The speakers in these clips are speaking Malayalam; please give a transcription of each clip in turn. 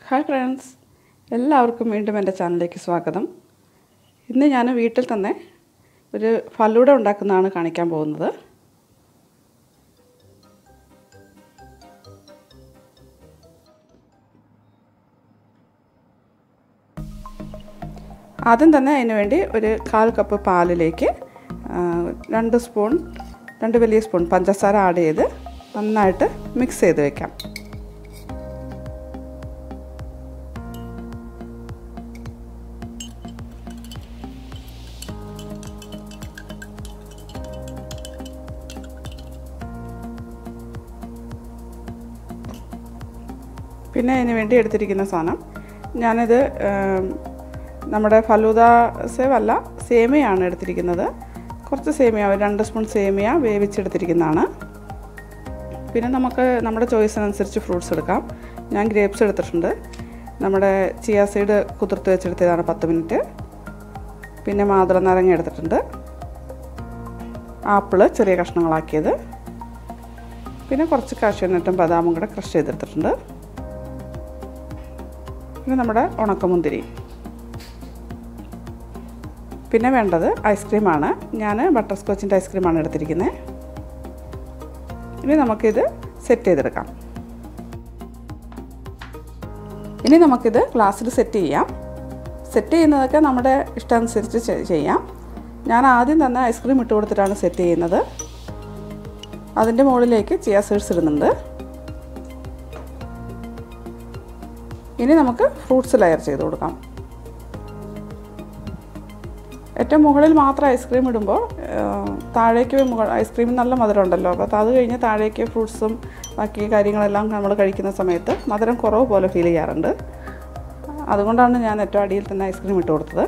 ഹായ് ഫ്രണ്ട്സ് എല്ലാവർക്കും വീണ്ടും എൻ്റെ ചാനലിലേക്ക് സ്വാഗതം ഇന്ന് ഞാൻ വീട്ടിൽ തന്നെ ഒരു ഫലൂഡ ഉണ്ടാക്കുന്നതാണ് കാണിക്കാൻ പോകുന്നത് ആദ്യം തന്നെ അതിന് വേണ്ടി ഒരു കാൽ കപ്പ് പാലിലേക്ക് രണ്ട് സ്പൂൺ രണ്ട് വലിയ സ്പൂൺ പഞ്ചസാര ആഡ് ചെയ്ത് നന്നായിട്ട് മിക്സ് ചെയ്ത് വെക്കാം പിന്നെ അതിന് വേണ്ടി എടുത്തിരിക്കുന്ന സാധനം ഞാനിത് നമ്മുടെ ഫലൂദ സേവ് അല്ല സേമിയാണ് എടുത്തിരിക്കുന്നത് കുറച്ച് സേമിയ ഒരു രണ്ട് സ്പൂൺ സേമിയ വേവിച്ചെടുത്തിരിക്കുന്നതാണ് പിന്നെ നമുക്ക് നമ്മുടെ ചോയ്സിനനുസരിച്ച് ഫ്രൂട്ട്സ് എടുക്കാം ഞാൻ ഗ്രേപ്സ് എടുത്തിട്ടുണ്ട് നമ്മുടെ ചിയ സീഡ് കുതിർത്ത് വെച്ചെടുത്തതാണ് പത്ത് മിനിറ്റ് പിന്നെ മാതുള നാരങ്ങ എടുത്തിട്ടുണ്ട് ആപ്പിള് ചെറിയ കഷ്ണങ്ങളാക്കിയത് പിന്നെ കുറച്ച് കാഷ്യൂനട്ടും ബദാമും കൂടെ ക്രഷ് ചെയ്തെടുത്തിട്ടുണ്ട് പിന്നെ നമ്മുടെ ഉണക്കമുന്തിരി പിന്നെ വേണ്ടത് ഐസ്ക്രീമാണ് ഞാൻ ബട്ടർ സ്കോച്ചിൻ്റെ ഐസ്ക്രീമാണ് എടുത്തിരിക്കുന്നത് ഇനി നമുക്കിത് സെറ്റ് ചെയ്തെടുക്കാം ഇനി നമുക്കിത് ഗ്ലാസ്സിൽ സെറ്റ് ചെയ്യാം സെറ്റ് ചെയ്യുന്നതൊക്കെ നമ്മുടെ ഇഷ്ടമനുസരിച്ച് ചെയ്യാം ഞാൻ ആദ്യം തന്നെ ഐസ്ക്രീം ഇട്ട് കൊടുത്തിട്ടാണ് സെറ്റ് ചെയ്യുന്നത് അതിൻ്റെ മുകളിലേക്ക് ചിയ സീഡ്സ് ഇടുന്നുണ്ട് ഇനി നമുക്ക് ഫ്രൂട്ട്സ് ലെയർ ചെയ്ത് കൊടുക്കാം ഏറ്റവും മുകളിൽ മാത്രം ഐസ്ക്രീം ഇടുമ്പോൾ താഴേക്ക് മുകൾ ഐസ്ക്രീമിന് നല്ല മധുരം ഉണ്ടല്ലോ അപ്പോൾ അത് കഴിഞ്ഞ് താഴേക്ക് ഫ്രൂട്ട്സും ബാക്കി കാര്യങ്ങളെല്ലാം നമ്മൾ കഴിക്കുന്ന സമയത്ത് മധുരം കുറവ് പോലെ ഫീൽ ചെയ്യാറുണ്ട് അതുകൊണ്ടാണ് ഞാൻ ഏറ്റവും അടിയിൽ തന്നെ ഐസ്ക്രീം ഇട്ട് കൊടുത്തത്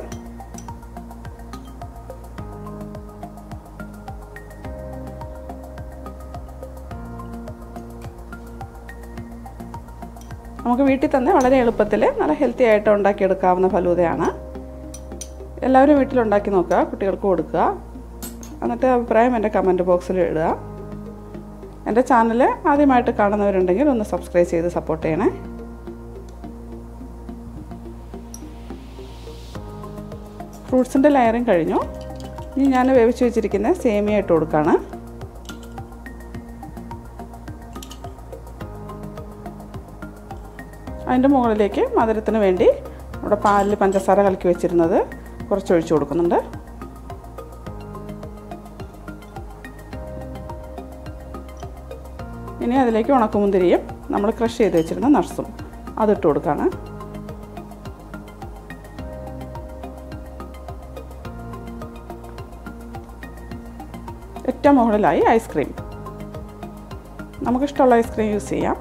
നമുക്ക് വീട്ടിൽ തന്നെ വളരെ എളുപ്പത്തിൽ നല്ല ഹെൽത്തി ആയിട്ട് ഉണ്ടാക്കിയെടുക്കാവുന്ന ഫലൂതയാണ് എല്ലാവരും വീട്ടിലുണ്ടാക്കി നോക്കുക കുട്ടികൾക്ക് കൊടുക്കുക എന്നിട്ട് അഭിപ്രായം എൻ്റെ കമൻറ്റ് ബോക്സിൽ ഇടുക എൻ്റെ ചാനൽ ആദ്യമായിട്ട് കാണുന്നവരുണ്ടെങ്കിൽ ഒന്ന് സബ്സ്ക്രൈബ് ചെയ്ത് സപ്പോർട്ട് ചെയ്യണേ ഫ്രൂട്ട്സിൻ്റെ ലെയറും കഴിഞ്ഞു ഇനി ഞാൻ വേവിച്ച് വെച്ചിരിക്കുന്ന സേമിയ ഇട്ട് കൊടുക്കുകയാണ് അതിൻ്റെ മുകളിലേക്ക് മധുരത്തിന് വേണ്ടി നമ്മുടെ പാലിൽ പഞ്ചസാര കലക്കി വെച്ചിരുന്നത് കുറച്ച് ഒഴിച്ചു കൊടുക്കുന്നുണ്ട് ഇനി അതിലേക്ക് ഉണക്കമുന്തിരിയും നമ്മൾ ക്രഷ് ചെയ്ത് വെച്ചിരുന്ന നട്സും അതിട്ട് കൊടുക്കുകയാണ് ഏറ്റവും മുകളിലായി ഐസ്ക്രീം നമുക്കിഷ്ടമുള്ള ഐസ്ക്രീം യൂസ് ചെയ്യാം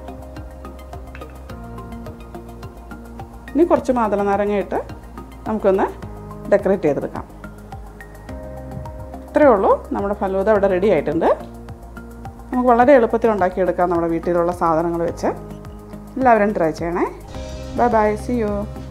ഇനി കുറച്ച് മാതള നാരങ്ങ ഇട്ട് നമുക്കൊന്ന് ഡെക്കറേറ്റ് ചെയ്തെടുക്കാം ഇത്രയേ ഉള്ളൂ നമ്മുടെ ഫലൂദ ഇവിടെ റെഡി ആയിട്ടുണ്ട് നമുക്ക് വളരെ എളുപ്പത്തിൽ ഉണ്ടാക്കിയെടുക്കാം നമ്മുടെ വീട്ടിലുള്ള സാധനങ്ങൾ വെച്ച് എല്ലാവരും ട്രൈ ചെയ്യണേ ബൈ ബൈ സി യു